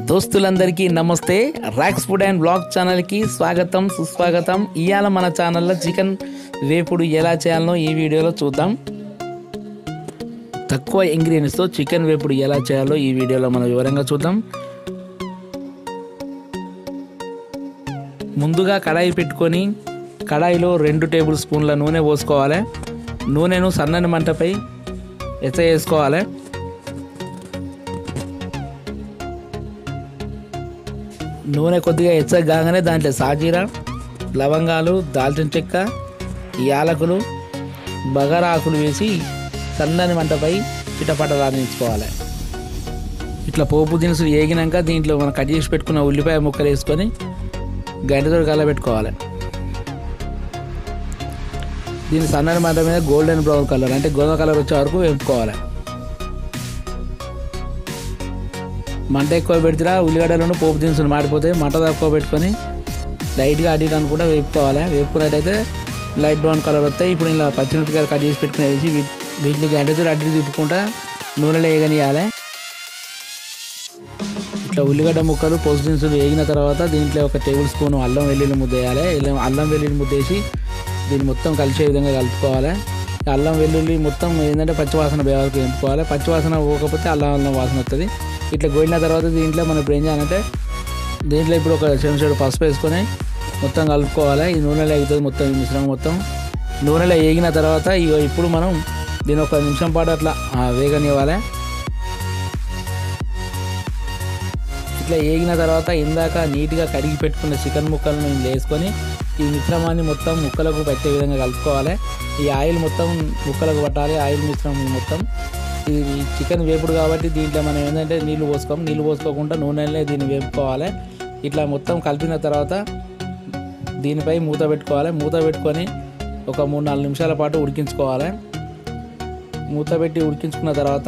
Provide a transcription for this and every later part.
దోస్తులందరికీ నమస్తే racks food and blog ఛానల్కి స్వాగతం సుస్వాగతం ఇవాళ మన ఛానల్లో చికెన్ వేపుడు ఎలా చేయాలనో ఈ వీడియోలో చూద్దాం తక్కువ ఇంగ్రీడియంట్స్తో చికెన్ వేపుడు ఎలా చేయాలో ఈ వీడియోలో మనం వివరంగా చూద్దాం ముందుగా కడాయి పెట్టుకొని కడాయిలో రెండు టేబుల్ స్పూన్ల నూనె పోసుకోవాలి నూనెను సన్నని మంటపై ఎచ్చ వేసుకోవాలి నూనె కొద్దిగా ఎచ్చగా కాగానే దాంట్లో సాజీర లవంగాలు దాల్చిన చెక్క యాలకులు బగారా ఆకులు వేసి సన్నని మంటపై చిటపట రాణించుకోవాలి ఇట్లా పోపు దినుసులు వేగినాక దీంట్లో మనం కట్ చేసి పెట్టుకున్న ఉల్లిపాయ ముక్కలు వేసుకొని గంటతో కలబెట్టుకోవాలి దీని సన్నని మంట మీద గోల్డెన్ బ్రౌన్ కలర్ అంటే గోధుమ కలర్ వచ్చే వరకు వేపుకోవాలి మంట ఎక్కువ పెడితే ఉల్లిగడ్డలను పోపు దినుసులు మాడిపోతే మంట తక్కువ పెట్టుకొని లైట్గా అటు ఇటు కూడా వేపుకోవాలి వేపుకున్నట్టయితే లైట్ బ్రౌన్ కలర్ వస్తాయి ఇప్పుడు ఇలా పచ్చిమిరపకాయలు కట్ చేసి పెట్టుకుని వేసి వీ- వీటిని గంటతో అటు ఇటు తిప్పుకుంటా నూనెలో వేగనియాలి ఇట్లా ఉల్లిగడ్డ ముక్కలు పోసు దినుసులు వేగిన తర్వాత దీంట్లో ఒక టేబుల్ స్పూన్ అల్లం వెల్లుల్లి ముద్ద వేయాలి ఇలా అల్లం వెల్లుల్లి ముద్ద వేసి దీన్ని మొత్తం కలిసే విధంగా కలుపుకోవాలి ఈ అల్లం వెల్లుల్లి మొత్తం ఏంటంటే పచ్చివాసన వేయాలకు ఎంపుకోవాలి పచ్చివాసన పోకపోతే అల్లం అల్లం వాసన వస్తుంది ఇట్లా గోయిన తర్వాత దీంట్లో మనం ఇప్పుడు ఏం చేయాలంటే దీంట్లో ఇప్పుడు ఒక చెంచాడు పసుపు వేసుకొని మొత్తం కలుపుకోవాలి ఈ నూనెలో ఎగుతుంది మొత్తం ఈ మిశ్రమం మొత్తం నూనెలో వేగిన తర్వాత ఇగో ఇప్పుడు మనం దీని ఒక నిమిషం పాటు అట్లా ఆ, వేగనివ్వాలి ఇట్లా వేగిన తర్వాత ఇందాక నీట్గా కడిగి పెట్టుకున్న చికెన్ ముక్కలను ఇందులో వేసుకొని ఈ మిశ్రమాన్ని మొత్తం ముక్కలకు పట్టే విధంగా కలుపుకోవాలి ఈ ఆయిల్ మొత్తం ముక్కలకు పట్టాలి ఆయిల్ మిశ్రమం మొత్తం ఇది చికెన్ వేపుడు కాబట్టి దీంట్లో మనం ఏంటంటే నీళ్లు పోసుకోం నీళ్లు పోసుకోకుండా నూనెలనే దీన్ని వేపుకోవాలి ఇట్లా మొత్తం కలిపిన తర్వాత దీనిపై మూత పెట్టుకోవాలి మూత పెట్టుకొని ఒక మూడు నాలుగు నిమిషాల పాటు ఉడికించుకోవాలి మూత పెట్టి ఉడికించుకున్న తర్వాత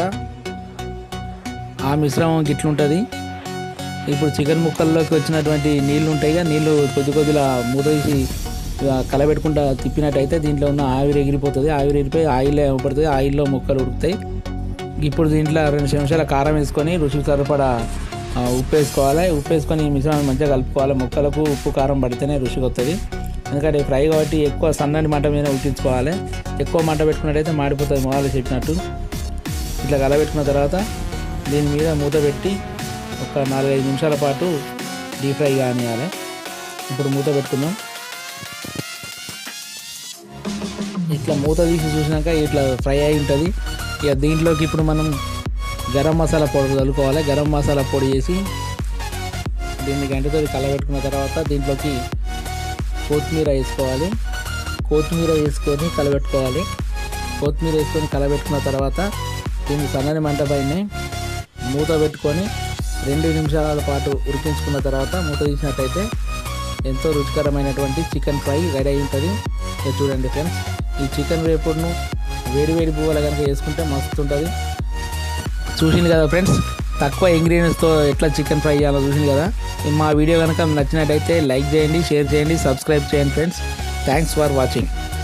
ఆ మిశ్రమం గిట్లుంటుంది ఇప్పుడు చికెన్ ముక్కల్లోకి వచ్చినటువంటి నీళ్లు ఉంటాయిగా నీళ్లు కొద్ది కొద్దిగా మూత తీసి ఇక కలబెట్టుకుంటా తిప్పినట్టయితే దీంట్లో ఉన్న ఆవిరి ఎగిరిపోతుంది ఆవిరి ఎగిరిపోయి ఆయిల్ పడుతుంది ఆయిల్లో ముక్కలు ఉడుకుతాయి ఇప్పుడు దీంట్లో రెండు నిమిషాల కారం వేసుకొని రుచికి సరిపడా ఆ, ఉప్పు వేసుకోవాలి ఉప్పు వేసుకొని ఈ మిశ్రమాన్ని మంచిగా కలుపుకోవాలి ముక్కలకు ఉప్పు కారం పడితేనే రుచికి వస్తుంది ఎందుకంటే ఫ్రై కాబట్టి ఎక్కువ సన్నని మంట మీద ఉడికించుకోవాలి ఎక్కువ మంట పెట్టుకున్నట్టయితే మాడిపోతుంది మొదలు చెప్పినట్టు ఇట్లా కలబెట్టుకున్న తర్వాత దీని మీద మూత పెట్టి ఒక నాలుగైదు నిమిషాల పాటు డీప్ ఫ్రై కానియాలి ఇప్పుడు మూత పెట్టుకుందాం ఇట్లా మూత తీసి చూసినాక ఇట్లా ఫ్రై అయి ఉంటుంది ఇక దీంట్లోకి ఇప్పుడు మనం గరం మసాలా పొడి కలుపుకోవాలి గరం మసాలా పొడి వేసి దీన్ని గంటతో కలబెట్టుకున్న తర్వాత దీంట్లోకి కొత్తిమీర వేసుకోవాలి కొత్తిమీర వేసుకొని కలబెట్టుకోవాలి కొత్తిమీర వేసుకొని కలబెట్టుకున్న తర్వాత దీన్ని సన్నని మంట పైనే మూత పెట్టుకొని రెండు నిమిషాల పాటు ఉడికించుకున్న తర్వాత మూత తీసినట్టయితే ఎంతో రుచికరమైనటువంటి చికెన్ ఫ్రై రెడీ అయి ఉంటుంది ఇక చూడండి ఫ్రెండ్స్ ఈ చికెన్ వేపుడును వేడి వేడి పువ్వుల కనుక వేసుకుంటే మస్తు ఉంటుంది చూసింది కదా ఫ్రెండ్స్ తక్కువ ఇంగ్రీడియంట్స్తో ఎట్లా చికెన్ ఫ్రై చేయాలో చూసింది కదా మా వీడియో కనుక నచ్చినట్టయితే లైక్ చేయండి షేర్ చేయండి సబ్స్క్రైబ్ చేయండి ఫ్రెండ్స్ థ్యాంక్స్ ఫర్ వాచింగ్